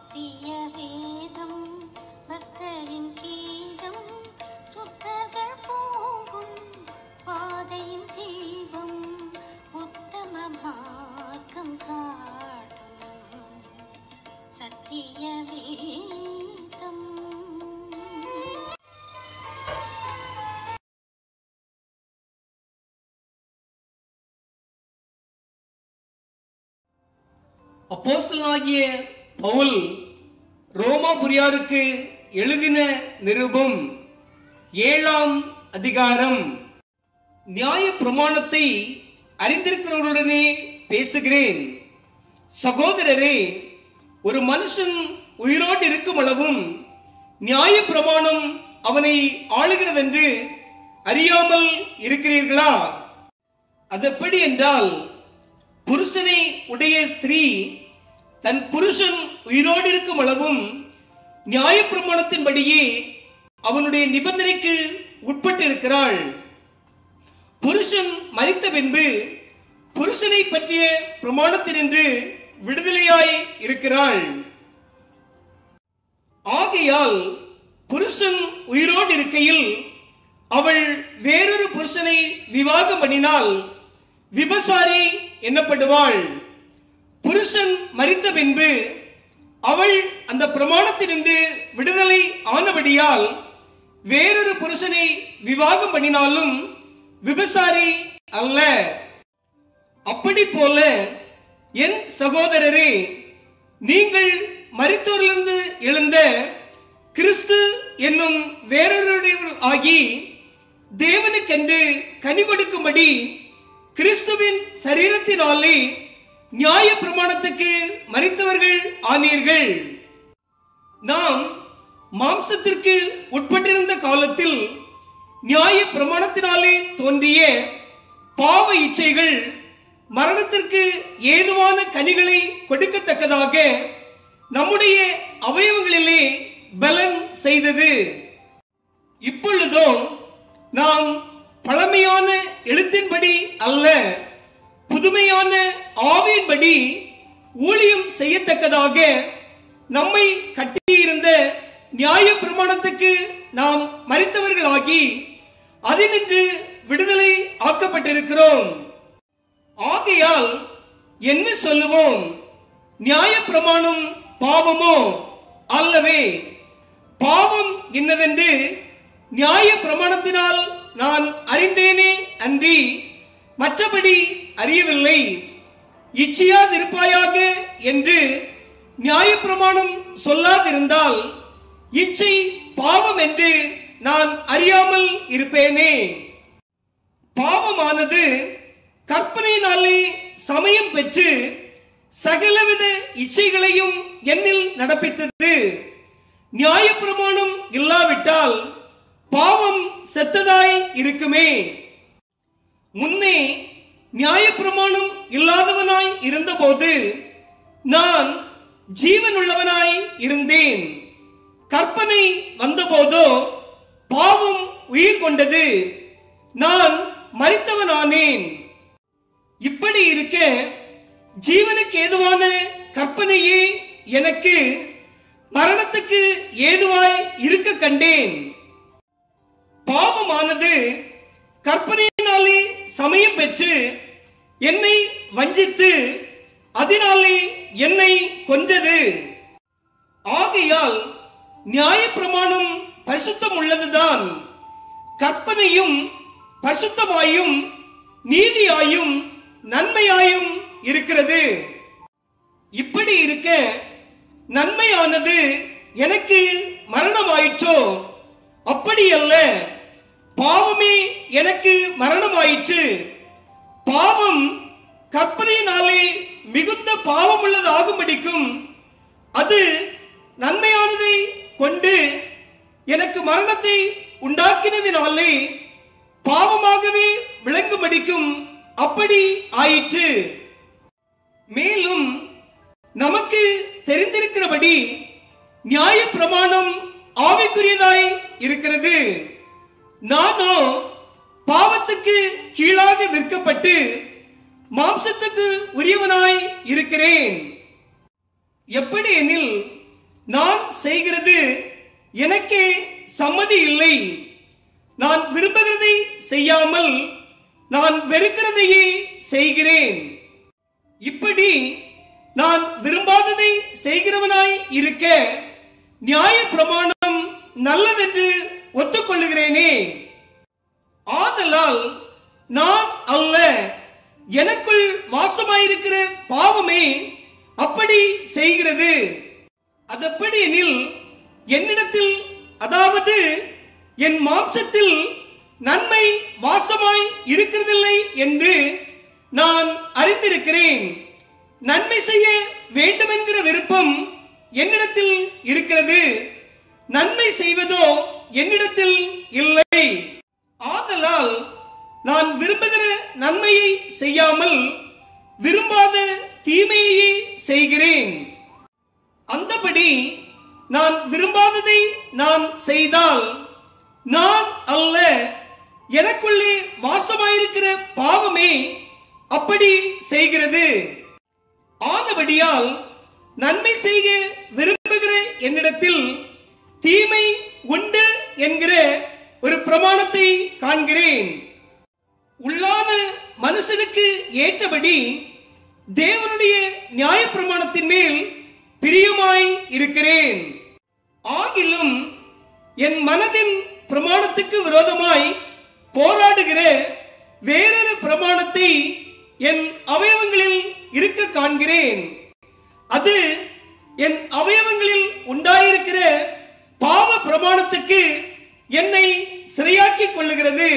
சத்திய வேதம் பக்தரின் கீதம் சுத்தர்கள் போகும் பாதையின் ஜீவம் உத்தம மார்க்கம் காட்டும் சத்திய வேதம் அப்போஸ்தலனாகிய பவுல் ரோமாபுரியாருக்கு எழுதின நிருபம் ஏழாம் அதிகாரம் நியாய பிரமாணத்தை அறிந்திருக்கிறவர்களுடனே பேசுகிறேன் சகோதரரே ஒரு மனுஷன் உயிரோடு இருக்கும் அளவும் நியாய பிரமாணம் அவனை ஆளுகிறதென்று அறியாமல் இருக்கிறீர்களா அதெப்படி என்றால் புருஷனை உடைய ஸ்திரீ தன் புருஷன் உயிரோடு இருக்கும் அளவும் நியாயப்பிரமாணத்தின்படியே அவனுடைய நிபந்தனைக்கு உட்பட்டு இருக்கிறாள் புருஷன் மரித்த பின்பு புருஷனை பற்றிய பிரமாணத்தினின்று விடுதலையாய் இருக்கிறாள் ஆகையால் புருஷன் உயிரோடு இருக்கையில் அவள் வேறொரு புருஷனை விவாகம் பண்ணினால் விபசாரி என்னப்படுவாள் புருஷன் மரித்த பின்பு அவள் அந்த பிரமாணத்தினின்று விடுதலை ஆனபடியால் வேறொரு புருஷனை விவாகம் பண்ணினாலும் விபசாரி அல்ல அப்படி போல என் சகோதரரே நீங்கள் மரித்தோரிலிருந்து எழுந்த கிறிஸ்து என்னும் வேறொருடையவர்கள் ஆகி தேவனுக்கென்று கனி கொடுக்கும்படி கிறிஸ்துவின் சரீரத்தினாலே நியாய பிரமாணத்துக்கு மறித்தவர்கள் ஆனீர்கள் நாம் மாம்சத்திற்கு உட்பட்டிருந்த காலத்தில் நியாய பிரமாணத்தினாலே தோன்றிய பாவ இச்சைகள் மரணத்திற்கு ஏதுவான கனிகளை கொடுக்கத்தக்கதாக நம்முடைய அவயவங்களிலே பலன் செய்தது இப்பொழுதோ நாம் பழமையான எழுத்தின்படி அல்ல புதுமையான ஆவியின்படி ஊழியம் செய்யத்தக்கதாக நம்மை கட்டியிருந்த நியாய பிரமாணத்துக்கு நாம் மறித்தவர்களாகி அதினின்று விடுதலை ஆக்கப்பட்டிருக்கிறோம் ஆகையால் என்ன சொல்லுவோம் நியாய பிரமாணம் பாவமோ அல்லவே பாவம் என்னதென்று நியாய பிரமாணத்தினால் நான் அறிந்தேனே அன்றி மற்றபடி அறியவில்லை இச்சையாதிருப்பாயாக என்று நியாயப்பிரமாணம் சொல்லாதிருந்தால் இச்சை பாவம் என்று நான் அறியாமல் இருப்பேனே பாவமானது கற்பனையினாலே சமயம் பெற்று சகலவித இச்சைகளையும் என்னில் நடப்பித்தது நியாயப்பிரமாணம் இல்லாவிட்டால் பாவம் செத்ததாய் இருக்குமே முன்னே நியாயப்பிரமாணம் இல்லாதவனாய் இருந்தபோது நான் ஜீவனுள்ளவனாய் இருந்தேன் கற்பனை வந்தபோதோ பாவம் உயிர் கொண்டது நான் மறித்தவனானேன் இப்படி இருக்க ஜீவனுக்கு ஏதுவான கற்பனையே எனக்கு மரணத்துக்கு ஏதுவாய் இருக்க கண்டேன் பாவமானது கற்பனையினாலே சமயம் பெற்று என்னை வஞ்சித்து அதனாலே என்னை கொன்றது ஆகையால் நியாயப்பிரமாணம் பரிசுத்தம் உள்ளதுதான் கற்பனையும் பரிசுத்தமாயும் நீதியாயும் நன்மையாயும் இருக்கிறது இப்படி இருக்க நன்மையானது எனக்கு மரணமாயிற்றோ அப்படி அல்ல பாவமே எனக்கு மரணமாயிற்று பாவம் கற்பனையினாலே மிகுந்த பாவம் உள்ளதாகும்படிக்கும் அது நன்மையானதை கொண்டு எனக்கு மரணத்தை உண்டாக்கினதினாலே பாவமாகவே விளங்கும்படிக்கும் அப்படி ஆயிற்று மேலும் நமக்கு தெரிந்திருக்கிறபடி நியாய பிரமாணம் ஆவிக்குரியதாய் இருக்கிறது நானோ பாவத்துக்கு கீழாக விற்கப்பட்டு மாம்சத்துக்கு உரியவனாய் இருக்கிறேன் எப்படி எனில் நான் செய்கிறது எனக்கே சம்மதி இல்லை நான் விரும்புகிறதை செய்யாமல் நான் வெறுக்கிறதையே செய்கிறேன் இப்படி நான் விரும்பாததை செய்கிறவனாய் இருக்க நியாய பிரமாணம் நல்லதென்று ஒத்துக்கொள்ளுகிறேனே ஆதலால் நான் அல்ல எனக்குள் வாசமாயிருக்கிற பாவமே அப்படி செய்கிறது அதப்படி எனில் என்னிடத்தில் அதாவது என் மாம்சத்தில் நன்மை வாசமாய் இருக்கிறதில்லை என்று நான் அறிந்திருக்கிறேன் நன்மை செய்ய வேண்டும் என்கிற விருப்பம் என்னிடத்தில் இருக்கிறது நன்மை செய்வதோ என்னிடத்தில் இல்லை ஆதலால் நான் விரும்புகிற நன்மையை செய்யாமல் விரும்பாத தீமையை செய்கிறேன் அந்தபடி நான் விரும்பாததை நான் செய்தால் நான் அல்ல எனக்குள்ளே வாசமாயிருக்கிற பாவமே அப்படி செய்கிறது ஆனபடியால் நன்மை செய்ய விரும்புகிற என்னிடத்தில் தீமை உண்டு என்கிற ஒரு பிரமாணத்தை காண்கிறேன் உள்ளான மனுஷனுக்கு ஏற்றபடி தேவனுடைய நியாய பிரமாணத்தின் மேல் பிரியமாய் இருக்கிறேன் ஆகிலும் என் மனதின் பிரமாணத்துக்கு விரோதமாய் போராடுகிற வேறொரு பிரமாணத்தை என் அவயவங்களில் இருக்க காண்கிறேன் அது என் அவயவங்களில் உண்டாயிருக்கிற பாவ பிரமாணத்துக்கு என்னை சிறையாக்கிக் கொள்ளுகிறது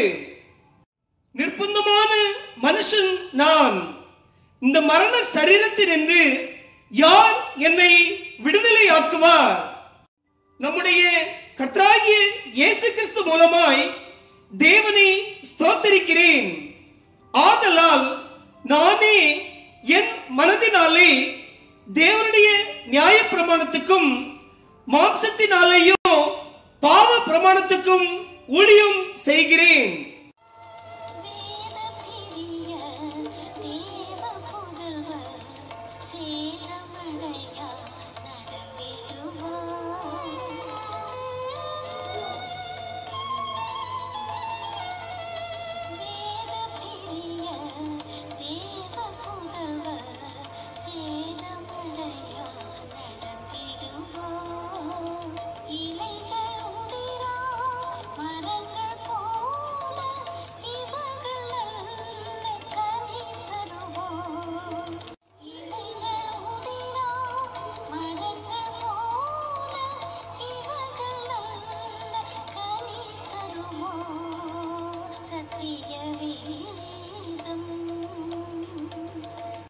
நிர்பந்தமான மனுஷன் நான் இந்த மரண சரீரத்தினின்று யார் என்னை விடுதலை ஆக்குவார் நம்முடைய கர்த்தராகிய இயேசு கிறிஸ்து மூலமாய் தேவனை ஸ்தோத்தரிக்கிறேன் ஆதலால் நானே என் மனதினாலே தேவனுடைய நியாய பிரமாணத்துக்கும் மாம்சத்தினாலேயோ பாவ பிரமாணத்துக்கும் ஊழியம் செய்கிறேன்